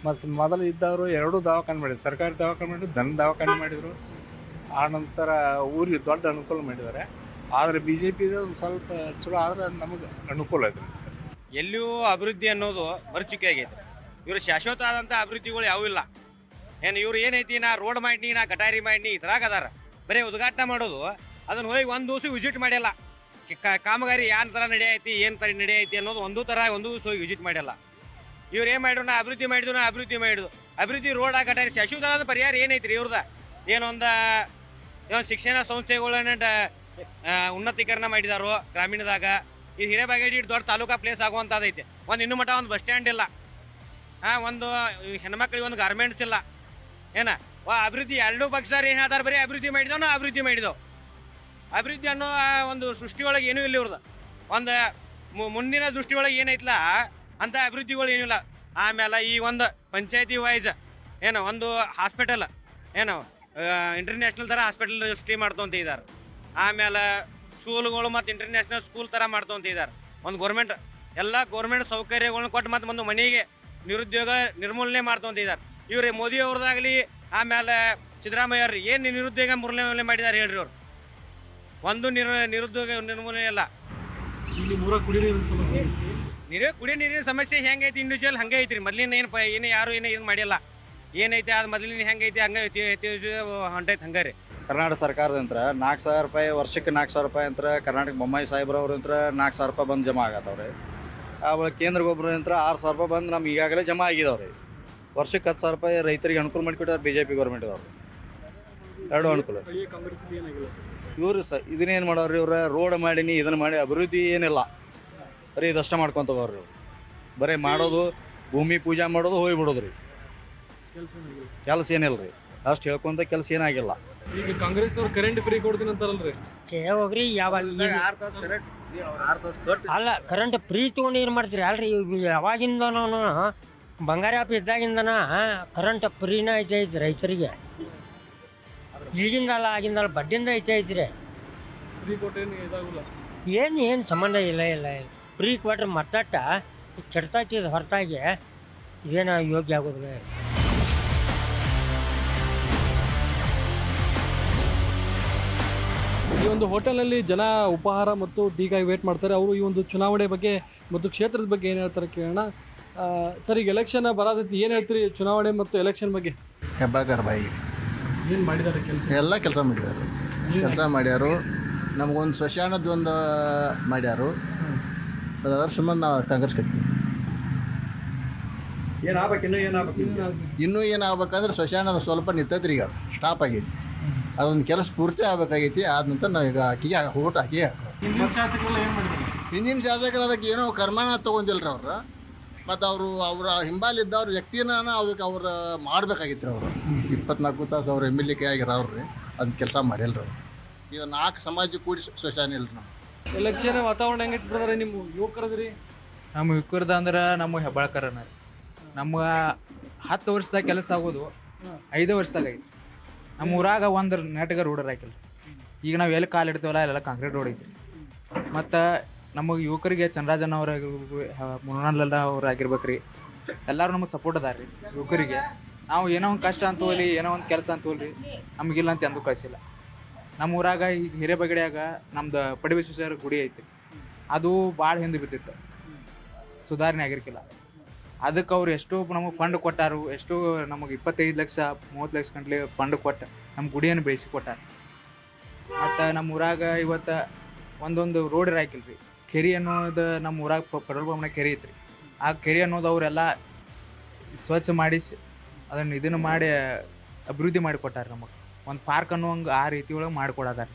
Speaker 8: ಮತ್ತು ಮೊದಲು ಇದ್ದವರು ಎರಡೂ ದವಾಖಾನೆ ಮಾಡಿದ್ರು ಸರ್ಕಾರಿ ದವಾಖಾನೆ ಮಾಡಿದ್ರು ದನ ದವಾಖಾನೆ ಮಾಡಿದರು ಆ ನಂತರ ಊರಿಗೆ ದೊಡ್ಡ ಅನುಕೂಲ ಮಾಡಿದ್ದಾರೆ ಆದರೆ ಬಿ ಜೆ ಪಿದು ಒಂದು ಸ್ವಲ್ಪ ಚಲೋ ಆದರೆ ನಮಗೆ ಅನುಕೂಲ ಐತೆ
Speaker 9: ಎಲ್ಲಿಯೂ ಅಭಿವೃದ್ಧಿ ಅನ್ನೋದು ಮರುಚುಕೆ ಆಗೈತೆ ಇವರು ಶಾಶ್ವತ ಆದಂಥ ಅಭಿವೃದ್ಧಿಗಳು ಯಾವೂ ಇಲ್ಲ ಏನು ಇವ್ರು ಏನೈತಿ ನಾ ರೋಡ್ ಮಾಡಿನಿ ನಾ ಗಟಾರಿ ಮಾಡಿನಿ ಈ ಥರಾಗ ಅದಾರ ಬರೀ ಉದ್ಘಾಟನೆ ಮಾಡೋದು ಅದನ್ನ ಹೋಗಿ ಒಂದು ದಿವಸ ವಿಸಿಟ್ ಮಾಡಿಲ್ಲ ಕಿ- ಕ- ಕಾಮಗಾರಿ ಯಾನ್ ಥರ ನಡೆಯೈತಿ ಏನು ಥರ ನಡೆಯೈತಿ ಅನ್ನೋದು ಒಂದು ಥರ ಒಂದು ದಿವಸ ಹೋಗಿ ವಿಸಿಟ್ ಮಾಡಿಲ್ಲ ಇವ್ರು ಏನು ಮಾಡಿದ್ರು ನಾ ಅಭಿವೃದ್ಧಿ ಮಾಡಿದ್ರು ನಾ ಅಭಿವೃದ್ಧಿ ಮಾಡಿದ್ರು ಅಭಿವೃದ್ಧಿ ರೋಡ್ ಗಟಾರಿ ಶಾಶ್ವತವಾದ ಪರಿಹಾರ ಏನೈತಿ ರೀ ಇವ್ರದ ಏನೊಂದು ಏನೊಂದು ಶಿಕ್ಷಣ ಸಂಸ್ಥೆಗಳನ್ನ ಡ- ಆ, ಉನ್ನತೀಕರಣ ಮಾಡಿದಾರೋ ಗ್ರಾಮೀಣದಾಗ ಈ ಹಿರೇಬಾಗೇಡಿ ದೊಡ್ಡ ತಾಲೂಕಾ ಪ್ಲೇಸ್ ಆಗುವಂಥದ್ದೈತೆ ಒಂದು ಇನ್ನೂ ಮಟ್ಟ ಒಂದು ಬಸ್ ಸ್ಟ್ಯಾಂಡ್ ಇಲ್ಲ ಹಾಂ ಒಂದು ಹೆಣ್ಮಕ್ಳಿಗೆ ಒಂದು ಗಾರ್ಮೆಂಟ್ಸ್ ಇಲ್ಲ ಏನ ವಾ ಅಭಿವೃದ್ಧಿ ಎರಡೂ ಪಕ್ಷದಾರ ಏನು ಹೇಳ್ತಾರೆ ಬರೀ ಅಭಿವೃದ್ಧಿ ಮಾಡಿದೋ ನಾ ಅಭಿವೃದ್ಧಿ ಮಾಡಿದೋ ಅಭಿವೃದ್ಧಿ ಅನ್ನೋ ಆ ಒಂದು ಸೃಷ್ಟಿಯೊಳಗೆ ಏನೂ ಇಲ್ಲ ಇವ್ರದ್ದು ಒಂದು ಮು- ಮುಂದಿನ ದೃಷ್ಟಿಯೊಳಗೆ ಏನೈತಲ್ಲ ಅಂಥ ಅಭಿವೃದ್ಧಿಗಳು ಏನಿಲ್ಲ ಆಮೇಲೆ ಈ ಒಂದು ಪಂಚಾಯತಿ ವೈಸ್ ಏನು ಒಂದು ಹಾಸ್ಪಿಟಲ್ ಏನು ಇಂಟರ್ನ್ಯಾಷನಲ್ ಥರ ಹಾಸ್ಪಿಟಲ್ ಸೃಷ್ಟಿ ಮಾಡ್ಕೊಂತ ಇದ್ದಾರೆ ಆಮೇಲೆ ಸ್ಕೂಲ್ಗಳು ಮತ್ತು ಇಂಟರ್ನ್ಯಾಷನಲ್ ಸ್ಕೂಲ್ ಥರ ಮಾಡ್ಕೊಂತ ಇದ್ದಾರೆ ಒಂದು ಗೌರ್ಮೆಂಟ್ ಎಲ್ಲ ಗೌರ್ಮೆಂಟ್ ಸೌಕರ್ಯಗಳನ್ನ ಕೊಟ್ಟು ಮತ್ತು ಒಂದು ಮನೆಗೆ ನಿರುದ್ಯೋಗ ನಿರ್ಮೂಲನೆ ಮಾಡ್ಕೊಂತ ಇದ್ದಾರೆ ಇವ್ರು ಮೋದಿ ಅವ್ರದ್ದಾಗಲಿ ಆಮೇಲೆ ಸಿದ್ದರಾಮಯ್ಯ ಅವ್ರು ಏನು ನಿರುದ್ಯೋಗ ನಿರ್ಮೂಲನೆ ಮಾಡಿದ್ದಾರೆ ಹೇಳ್ರಿ ಅವ್ರು ಒಂದು ನಿರ್ ನಿರುದ್ಯೋಗ ನಿರ್ಮೂಲನೆ ಇಲ್ಲ
Speaker 1: ಇಲ್ಲಿ ಮೂರ ಕುಡಿ ನೀರಿನ ಸಮಸ್ಯೆ
Speaker 9: ನೀರೇ ಕುಡಿಯೋ ನೀರಿನ ಸಮಸ್ಯೆ ಹೆಂಗೈತಿ ಇಂಡಿವಿಜುವಲ್ ಹಂಗೆ ಐತ್ರಿ ಮೊದ್ಲಿನ ಏನು ಪ ಏನು ಯಾರು ಏನು ಇದು ಮಾಡಿಲ್ಲ ಏನೈತೆ ಅದು ಮೊದಲಿನ ಹೆಂಗೈತಿ ಹಂಗೆ ಐತಿ ಐತಿ ಹೊಂಟೈತೆ ಹಂಗೆ ರೀ
Speaker 10: ಕರ್ನಾಟಕ ಸರ್ಕಾರದಂತ್ರ ನಾಲ್ಕು ಸಾವಿರ ರೂಪಾಯಿ ವರ್ಷಕ್ಕೆ ನಾಲ್ಕು ಸಾವಿರ ರೂಪಾಯಿ ಅಂತ ಕರ್ನಾಟಕ ಬೊಮ್ಮಾಯಿ ಸಾಹೇಬ್ರವ್ರಂತ್ರ ನಾಲ್ಕು ಸಾವಿರ ರೂಪಾಯಿ ಬಂದು ಜಮಾ ಆಗತ್ತವ್ರಿ ಆ ಬಳಿಕ ಕೇಂದ್ರ ಗೊಬ್ಬರದಂತ್ರ ಆರು ಸಾವಿರ ರೂಪಾಯಿ ಬಂದು ನಮ್ಗೆ ಈಗಾಗಲೇ ಜಮಾ ಆಗಿದಾವ್ರಿ ವರ್ಷಕ್ಕೆ ಹತ್ತು ಸಾವಿರ ರೂಪಾಯಿ ರೈತರಿಗೆ ಅನುಕೂಲ ಮಾಡಿಕೊಟ್ಟಾರೆ ಬಿ ಜೆ ಪಿ ಗೌರ್ಮೆಂಟ್ ಅವರು ಎರಡು ಅನುಕೂಲ ಇವರು ಸ ಇದನ್ನೇನು ಮಾಡೋರು ಇವ್ರ ರೋಡ್ ಮಾಡೀನಿ ಇದನ್ನ ಮಾಡಿ ಅಭಿವೃದ್ಧಿ ಏನಿಲ್ಲ ಬರೀ ಇದಷ್ಟ ಮಾಡ್ಕೊಂತ ಹೋಗ್ರಿ ಇವ್ರು ಬರೀ ಮಾಡೋದು ಭೂಮಿ ಪೂಜೆ ಮಾಡೋದು ಹೋಗಿ ಬಿಡೋದು ರೀ ಕೆಲಸ ಏನಿಲ್ಲ ರೀ ಅಷ್ಟು ಹೇಳ್ಕೊಂತ ಕೆಲಸ ಏನಾಗಿಲ್ಲ
Speaker 1: ಈಗ ಕಾಂಗ್ರೆಸ್ ಅವ್ರು ಕರೆಂಟ್ ಫ್ರೀ ಕೊಡ್ತೀನಿ ಅಂತಾರಲ್ರಿ
Speaker 11: ಛೇ ಹೋಗ್ರಿ ಯಾವಾಗ ಈಗ- ಅಲ್ಲ ಕರೆಂಟ್ ಫ್ರೀ ತೊಗೊಂಡು ಏನು ಮಾಡ್ತೀರಿ ಅಲ್ರಿ ಇವ್ ಯಾವಾಗಿಂದ ನಾನು ಬಂಗಾರ ಆಪ್ ಇದ್ದಾಗಿಂದನ ಕರೆಂಟ್ ಫ್ರೀನ ಐತೆ ಐತಿ ರೈತರಿಗೆ ಈಗಿಂದ ಅಲ್ಲ ಆಗಿಂದಲ್ಲ ಬಡ್ಡಿಂದ ಐತೆ ಐತ್ರಿ
Speaker 1: ಫ್ರೀ ಕೊಟ್ಟೇನು ಇದಾಗಲ್ಲ
Speaker 11: ಏನು ಏನು ಸಂಬಂಧ ಇಲ್ಲ ಇಲ್ಲ ಇಲ್ಲ ಫ್ರೀ ಕೊಟ್ರೆ ಮತ್ತಟ್ಟ ಕೆಡ್ತೈತಿ ಇದು ಹೊರತಾಗಿ ಇದೇನು ಯೋಗ್ಯ ಆಗೋದಿಲ್ಲ
Speaker 1: ಈ ಒಂದು ಹೋಟೆಲ್ನಲ್ಲಿ ಜನ ಉಪಹಾರ ಮತ್ತು ಟೀಗಾಗಿ ವೇಟ್ ಮಾಡ್ತಾರೆ ಅವರು ಈ ಒಂದು ಚುನಾವಣೆ ಬಗ್ಗೆ ಮತ್ತು ಕ್ಷೇತ್ರದ ಬಗ್ಗೆ ಏನು ಹೇಳ್ತಾರೆ ಕೇಳೋಣ ಆ, ಸರ್ ಈಗ ಎಲೆಕ್ಷನ್ ಬರೋದೈತಿ ಏನು ಹೇಳ್ತೀರಿ ಚುನಾವಣೆ ಮತ್ತು ಎಲೆಕ್ಷನ್ ಬಗ್ಗೆ
Speaker 12: ಹೆಬ್ಬಾಳ್ಕರ್ ಬಾಯಿ
Speaker 1: ಏನು ಮಾಡಿದ್ದಾರೆ ಕೆಲಸ
Speaker 12: ಎಲ್ಲ ಕೆಲಸ ಮಾಡಿದ್ದಾರೆ ಕೆಲಸ ಮಾಡ್ಯಾರು ನಮಗೊಂದು ಸ್ಮಶಾನದ ಒಂದು ಮಾಡ್ಯಾರು ಅದರ ಸಂಬಂಧ ನಾವು ಕಾಂಗ್ರೆಸ್ ಕಟ್ಟಿ
Speaker 1: ಏನಾಗಬೇಕು ಇನ್ನೂ ಏನಾಗಬೇಕು
Speaker 12: ಇನ್ನೂ ಏನಾಗ್ಬೇಕಂದ್ರೆ ಸ್ಮಶಾನದ ಸ್ವಲ್ಪ ನಿಂತೈತ್ರಿ ಈಗ ಸ್ಟಾಪ್ ಆಗೈತಿ ಅದೊಂದು ಕೆಲಸ ಪೂರ್ತಿ ಆಗ್ಬೇಕಾಗೈತಿ ಆದ ನಂತರ ನಾವು ಈಗ ಅಕ್ಕಿಗೆ ಓಟ್ ಹಾಕಿ
Speaker 1: ಹಿಂದಿನ ಶಾಸಕರೆಲ್ಲ ಏನು ಮಾಡಿದ್ದಾರೆ
Speaker 12: ಹಿಂದಿನ ಶಾಸಕರು ಅದಕ್ಕೆ ಏನೋ ಕರ್ಮಾನ ತೊಗೊಂಡಿಲ್ರಿ ಅವ್ರು ಮತ್ತು ಅವರು ಅವರ ಹಿಂಬಾಲಿದ್ದವ್ರ ವ್ಯಕ್ತಿನ ಅದಕ್ಕೆ ಅವ್ರು ಮಾಡ್ಬೇಕಾಗಿತ್ತು ಅವರು ಇಪ್ಪತ್ನಾಲ್ಕು ತಾಸು ಅವ್ರು ಎಮ್ ಎಲ್ ಎ ಆಗ್ಯಾರ ಅವ್ರಿ ಅದನ್ನ ಕೆಲಸ ಮಾಡಿಲ್ರಿ ಅವ್ರು ಈಗ ನಾಲ್ಕು ಸಮಾಜ ಕೂಡಿ ಸ್ಮಶಾನ ಇಲ್ರಿ ನಾವು
Speaker 1: ಎಲೆಕ್ಷನ್ ವಾತಾವರಣ ಹೆಂಗೈತಿ ಬ್ರದರ್ ನಿಮ್ಮ ಯುವಕರದ್ರಿ
Speaker 13: ನಮ್ಮ ಯುವಕರ್ದ ಅಂದ್ರೆ ನಮ್ಮ ಹೆಬ್ಬಾಳ್ಕರನ ನಮ್ಗೆ ಹತ್ತು ವರ್ಷದಾಗ ಕೆಲಸ ಆಗೋದು ಐದು ವರ್ಷದಾಗ ಐತಿ ನಮ್ಮ ಊರಾಗ ಒಂದು ನೆಟ್ಗ ರೋಡ್ ಹಾಕಿಲ್ಲ ಈಗ ನಾವು ಎಲ್ಲಿ ಕಾಲು ಇಡ್ತೀವಲ್ಲ ಅಲ್ಲೆಲ್ಲ ಕಾಂಕ್ರೀಟ್ ರೋಡ್ ಐತಿ ಮತ್ತು ನಮಗೆ ಯುವಕರಿಗೆ ಚಂದ್ರಾಜನ್ ಅವ್ರ ಮುನ್ನಾಲೆಲ್ಲ ಅವ್ರು ಆಗಿರ್ಬೇಕು ರೀ ಎಲ್ಲರೂ ನಮಗೆ ಸಪೋರ್ಟ್ ಅದಾರ ರೀ ಯುವಕರಿಗೆ ನಾವು ಏನೋ ಒಂದು ಕಷ್ಟ ಅಂತ ಹೋಗ್ಲಿ ಏನೋ ಒಂದು ಕೆಲಸ ಅಂತ ಹೋಗ್ಲಿ ನಮಗಿಲ್ಲ ಅಂತ ಎಂದೂ ಕಳಿಸಿಲ್ಲ ನಮ್ಮ ಊರಾಗ ಈಗ ಹಿರೇಬಗಡಿಯಾಗ ನಮ್ದು ಪಡಿಬೇಶ್ವರ ಗುಡಿ ಐತಿ ಅದು ಭಾಳ ಹಿಂದೆ ಬಿದ್ದಿತ್ತು ಸುಧಾರಣೆ ಆಗಿರ್ಕಿಲ್ಲ ಅದಕ್ಕೆ ಅವ್ರು ಎಷ್ಟೋ ನಮಗೆ ಫಂಡ್ ಕೊಟ್ಟಾರು ಎಷ್ಟೋ ನಮಗೆ ಇಪ್ಪತ್ತೈದು ಲಕ್ಷ ಮೂವತ್ತು ಲಕ್ಷ ಗಂಟ್ಲೆ ಫಂಡ್ ಕೊಟ್ಟು ನಮ್ಮ ಗುಡಿಯನ್ನು ಬೆಳೆಸಿ ಕೊಟ್ಟಾರ ಮತ್ತು ನಮ್ಮ ಊರಾಗ ಇವತ್ತು ಒಂದೊಂದು ರೋಡ್ ಹಾಕಿಲ್ಲ ರೀ ಕೆರೆ ಅನ್ನೋದು ನಮ್ಮ ಊರಾಗ ಪೆಟ್ರೋಲ್ ಬಂಪ್ನ ಕೆರೆ ಐತ್ರಿ ಆ ಕೆರೆ ಅನ್ನೋದು ಅವರೆಲ್ಲ ಸ್ವಚ್ಛ ಮಾಡಿಸಿ ಅದನ್ನು ಇದನ್ನು ಮಾಡಿ ಅಭಿವೃದ್ಧಿ ಮಾಡಿ ಕೊಟ್ಟಾರ ನಮಗೆ ಒಂದು ಪಾರ್ಕ್ ಅನ್ನೋಂಗೆ ಆ ರೀತಿ ಒಳಗೆ ಮಾಡಿಕೊಡೋದಾರ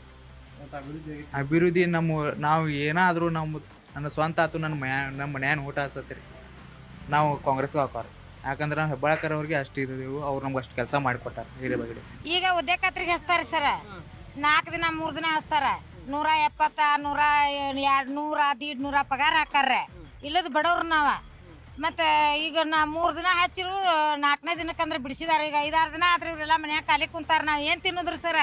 Speaker 13: ಅಭಿವೃದ್ಧಿ ನಮ್ಮ ನಾವು ಏನಾದರೂ ನಮ್ಮ ನನ್ನ ಸ್ವಂತ ಆತು ನನ್ನ ಮನ್ಯಾ ನಮ್ಮ ಮನ್ಯಾನ ಊಟ ಹಸತ್ರಿ ನಾವು ಕಾಂಗ್ರೆಸ್ಗೆ ಹಾಕೋರು ಯಾಕಂದ್ರೆ ನಾವು ಹೆಬ್ಬಾಳ್ಕರ್ ಅವ್ರಿಗೆ ಅಷ್ಟು ಇದ್ದೀವಿ ಅವ್ರು ನಮ್ಗೆ ಅಷ್ಟು ಕೆಲಸ ಮಾಡಿಕೊಟ್ಟಾರ ಹಿರೇಬಗಡಿ
Speaker 14: ಈಗ ಉದ್ಯೋಗತ್ರಿಗೆ ಹಚ್ತಾರೆ ಸರ್ ನಾಲ್ಕು ದಿನ ಮೂರು ದಿನ ಹಚ್ತಾರ ನೂರ ಎಪ್ಪತ್ತ ನೂರ ಎರಡು ನೂರ ದೀಡ್ ನೂರ ಪಗಾರ ಹಾಕಾರ್ರೆ ಇಲ್ಲದ ಬಡವ್ರು ನಾವ ಮತ್ತೆ ಈಗ ನಾ ಮೂರು ದಿನ ಹಚ್ಚಿರು ನಾಲ್ಕನೇ ದಿನಕ್ಕಂದ್ರೆ ಬಿಡಿಸಿದಾರೆ ಈಗ ಐದಾರು ದಿನ ಆದ್ರೆ ಇವರೆಲ್ಲ ಮನ್ಯಾಗ ಖಾಲಿ ಕುಂತಾರ ನಾವ್ ಏನ್ ತಿನ್ನೋದ್ರಿ ಸರ್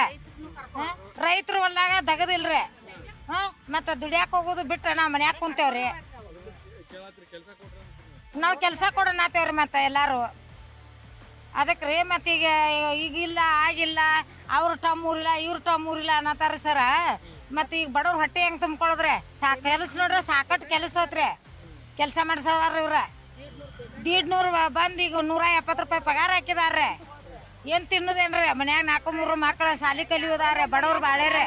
Speaker 14: ರೈತರು ಹೊಲ್ದಾಗ ದಗದಿಲ್ರಿ ಹಾ ಮತ್ತೆ ದುಡಿಯಾಕ ಹೋಗೋದು ಬಿಟ್ರೆ ನಾವ್ ಮನ್ಯಾಗ ಕುಂತೇವ್ರಿ ನಾವ್ ಕೆಲಸ ಕೊಡೋಣತ್ತೇವ್ರಿ ಮತ್ತೆ ಎಲ್ಲಾರು ಅದಕ್ಕೆ ರೀ ಮತ್ತು ಈಗ ಈಗಿಲ್ಲ ಆಗಿಲ್ಲ ಅವ್ರ ಟಮ್ ಊರಿಲ್ಲ ಇವ್ರ ಟಮ್ ಊರಿಲ್ಲ ಅನ್ನತ್ತಾರ ಸರ ಮತ್ತು ಈಗ ಬಡವ್ರ ಹೊಟ್ಟೆ ಹೆಂಗೆ ತುಂಬ್ಕೊಳ್ಳೋದ್ರಿ ಸಾಕು ಕೆಲಸ ನೋಡ್ರಿ ಸಾಕಟ್ಟು ಕೆಲಸ ಐತ್ರಿ ಕೆಲಸ ಮಾಡ್ಸದಾರ ಇವ್ರ ದೀಡ್ನೂರು ಬಂದು ಈಗ ನೂರ ಎಪ್ಪತ್ತು ರೂಪಾಯಿ ಪಗಾರ ಹಾಕಿದಾರ್ರಿ ಏನು ತಿನ್ನೋದೇನ್ರಿ ಮನ್ಯಾಗ ನಾಲ್ಕು ಮೂರು ಮಕ್ಕಳು ಸಾಲಿ ಕಲಿಯೋದಾರೆ ಬಡವ್ರು ಬಾಳ್ಯಾರೆ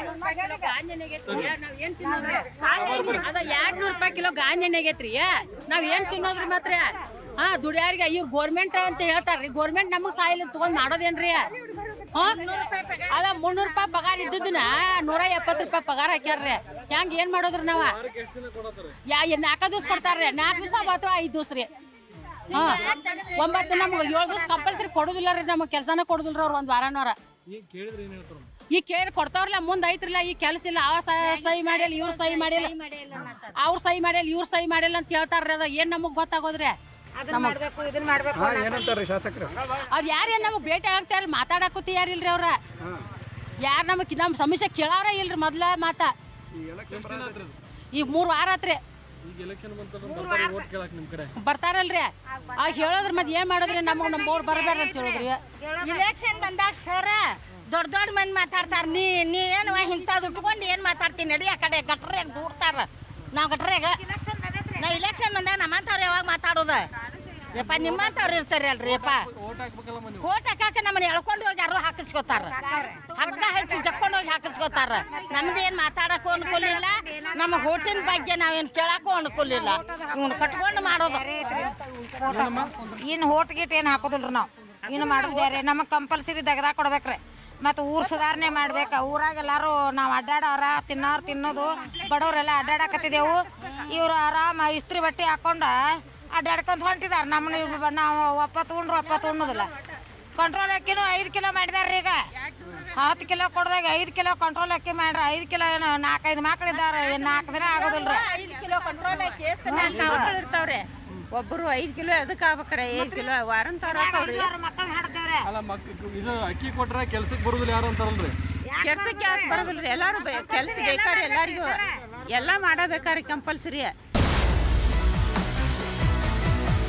Speaker 15: ಅದ ಎರಡ್ ನೂರ್ ರೂಪಾಯಿ ಕಿಲೋ ಗಾಂಜಿ ಎಣ್ಣೆ ಆಗೈತ್ರಿ ನಾವ್ ಏನ್ ತಿನ್ನೋದ್ರಿ ಮಾತ್ರ ಹಾ ದುಡಿಯಾರಿಗೆ ಇವ್ರು ಗೋರ್ಮೆಂಟ್ ಅಂತ ಹೇಳ್ತಾರ್ರಿ ಗೋರ್ಮೆಂಟ್ ನಮಗ್ ಸಾಯಿಲ್ ತಗೊಂಡ್ ಮಾಡೋದೇನ್ರಿ ಹಾ ಅದ ಮುನ್ನೂರ್ ರೂಪಾಯಿ ಪಗಾರ ಇದ್ದದನ್ನ ನೂರ ಎಪ್ಪತ್ತು ರೂಪಾಯಿ ಪಗಾರ ಹಾಕ್ಯಾರ್ರಿ ಹೆಂಗ್ ಏನ್ ಮಾಡೋದ್ರಿ ನಾವ ಯಾ ನಾಲ್ಕ ದಿವ್ಸ ಕೊಡ್ತಾರ್ರಿ ನಾಲ್ಕು ದಿವ್ಸ ಅಥವಾ ಐದ್ ದಿವ್ಸ ರೀ ಹಾ ಒಂಬತ್ತು ನಮ್ಗೆ ಏಳು ದಿವ್ಸ ಕಂಪಲ್ಸರಿ ಕೊಡುದಿಲ್ಲ ರೀ ನಮಗೆ ಕೆಲಸನ ಕೊಡುದಿಲ್ಲ ಅವ್ರು ಒಂದ್ ವಾರನವಾರ ಈಗ ಕೇಳಿ ಕೊಡ್ತಾವ್ರಲ್ಲ ಮುಂದ್ ಐತ್ರಲ್ಲ ಈ ಕೆಲಸ ಇಲ್ಲ ಅವ ಸ- ಸಹಿ ಮಾಡಿಲ್ಲ ಇವ್ರು ಸಹಿ ಮಾಡಿಲ್ಲ ಅವ್ರು ಸಹಿ ಮಾಡಿಲ್ಲ ಇವ್ರು ಸಹಿ ಮಾಡಿಲ್ಲ ಅಂತ ಹೇಳ್ತಾರ್ರಿ ಅದ ಏನ್ ನಮಗ್ ಗೊತ್ತಾಗೋದ್ರಿ
Speaker 14: ಅದನ್ನ ಮಾಡ್ಬೇಕು ಇದನ್ನ ಮಾಡ್ಬೇಕು
Speaker 3: ಏನಂತಾರ್ರಿ ಶಾಸಕರು
Speaker 15: ಅವ್ರು ಯಾರೇನ್ ನಮಗ್ ಭೇಟಿ ಆಗ್ತಾರ ಮಾತಾಡಕತ್ತಿ ಯಾರಿಲ್ರಿ ಅವ್ರ ಯಾರು ನಮಗ್ ನಮ್ ಸಮಸ್ಯೆ ಕೇಳಾರ ಇಲ್ರಿ ಮೊದ್ಲ ಮಾತ ಈಗ ಮೂರ್ ವಾರ ಆತ್ರಿ
Speaker 1: ಈಗ ಎಲೆಕ್ಷನ್ ಬಂತಂದ್ರೆ ಓಟ್ ಕೇಳಕ್ ನಿಮ್ ಕಡೆ
Speaker 15: ಬರ್ತಾರಲ್ರಿ ಆಗ ಹೇಳಿದ್ರ ಮತ್ ಏನ್ ಮಾಡೋದ್ರಿ ನಮಗ್ ನಮ್ಮ ಊರ್ ಬರಬೇಡ ಅಂತ ಹೇಳಿದ್ರಿ
Speaker 14: ಇಲೆಕ್ಷನ್ ಬಂದಾಗ ಸರ ದೊಡ್ಡ ದೊಡ್ಡ ಮಂದಿ ಮಾತಾಡ್ತಾರ ನೀ ನೀ ಏನು ಇಂಥದ್ದು ಉಟ್ಕೊಂಡು ಏನು ಮಾತಾಡ್ತೀನಿ ನಡಿ ಆ ಕಡೆ ಗಟ್ರಾಗ ದೂಡ್ತಾರ ನಾವು ಗಟ್ರಾಗ ನಾವು ಇಲೆಕ್ಷನ್ ಬಂದಾಗ ನಮ್ಮಂಥವ್ರು ಯಾವಾಗ ಮಾತಾಡೋದು ಯಪ್ಪ ನಿಮ್ಮಂಥವ್ರು ಇರ್ತಾರೆ ಅಲ್ರಿ ಯಪ್ಪ ಓಟ್ ಹಾಕಾಕ ನಮ್ಮನ್ನ ಎಳ್ಕೊಂಡು ಹೋಗಿ ಯಾರು ಹಾಕಿಸ್ಕೊತಾರ ಹಗ್ಗ ಹಚ್ಚಿ ಜಕ್ಕೊಂಡು ಹೋಗಿ ಹಾಕಿಸ್ಕೊತಾರ ನಮ್ದು ಏನು ಮಾತಾಡಕ್ಕೂ ಅನುಕೂಲ ಇಲ್ಲ ನಮ್ಮ ಓಟಿನ ಬಗ್ಗೆ ನಾವೇನು ಕೇಳಕ್ಕೂ ಅನುಕೂಲ ಇಲ್ಲ ಇವ್ನು ಕಟ್ಕೊಂಡು ಮಾಡೋದು ಇನ್ನು ಹೋಟ್ ಗೀಟ್ ಏನು ಹಾಕೋದಿಲ್ರಿ ನಾವು ಇನ್ನು ಮಾಡೋದು ಬೇರೆ ನಮಗೆ ಕಂಪಲ್ಸರಿ ತೆಗ್ದಾಕ್ ಕೊಡ್ಬೇಕ್ರಿ ಮತ್ತು ಊರು ಸುಧಾರಣೆ ಮಾಡ್ಬೇಕು ಊರಾಗ ಎಲ್ಲರೂ ನಾವು ಅಡ್ಡಾಡೋರ ತಿನ್ನೋರು ತಿನ್ನೋದು ಬಡವರೆಲ್ಲ ಅಡ್ಡಾಡಕತ್ತಿದ್ದೆವು ಇವರು ಆರಾಮ ಇಸ್ತ್ರಿ ಬಟ್ಟೆ ಹಾಕೊಂಡ ಅಡ್ಡಾಡ್ಕೊಂತ ಹೊಂಟಿದಾರೆ ನಮ್ಮನ್ನ ಇವ್ರು ನಾವು ಒಪ್ಪತ್ತು ಉಂಡ್ರು ಒಪ್ಪತ್ತು ಉಣ್ಣೋದಿಲ್ಲ ಕಂಟ್ರೋಲ್ ಅಕ್ಕಿನೂ ಐದು ಕಿಲೋ ಮಾಡಿದಾರೆ ಈಗ ಹತ್ತು ಕಿಲೋ ಕೊಡ್ದಾಗ ಐದು ಕಿಲೋ ಕಂಟ್ರೋಲ್ ಅಕ್ಕಿ ಮಾಡ್ರಿ ಐದು ಕಿಲೋ ಏನು ನಾಲ್ಕೈದು ಮಕ್ಳು ಇದ್ದಾರೆ ನಾಲ್ಕು ದಿನ ಆಗೋದಿಲ್ಲ
Speaker 16: ಐದು ಕಿಲೋ ಕಂಟ್ರೋಲ್ ಅಕ್ಕಿ ಎಷ್ಟು ನಾಲ್ಕು ಮಕ್ಕಳು ಇರ್ತಾವ್ರೆ ಒಬ್ಬರು ಐದು ಕಿಲೋ ಅದಕ್ಕೆ ಆಗ್ಬೇಕ್ರೆ ಐದು ಕಿಲೋ ವಾರನ್
Speaker 1: ಅಲ್ಲ ಮಕ್ ಇದು ಅಕ್ಕಿ ಕೊಟ್ರೆ ಕೆಲ್ಸಕ್ಕೆ ಬರುದಿಲ್ಲ ಯಾರು ಅಂತಾರಲ್ರಿ
Speaker 16: ಕೆಲ್ಸಕ್ಕೆ ಯಾಕೆ ಬರೋದಿಲ್ರಿ ಎಲ್ಲಾರು ಕೆಲಸ ಬೇಕಾರೆ ಎಲ್ಲರಿಗೂ ಎಲ್ಲ ಮಾಡಬೇಕಾರೆ ಕಂಪಲ್ಸರಿ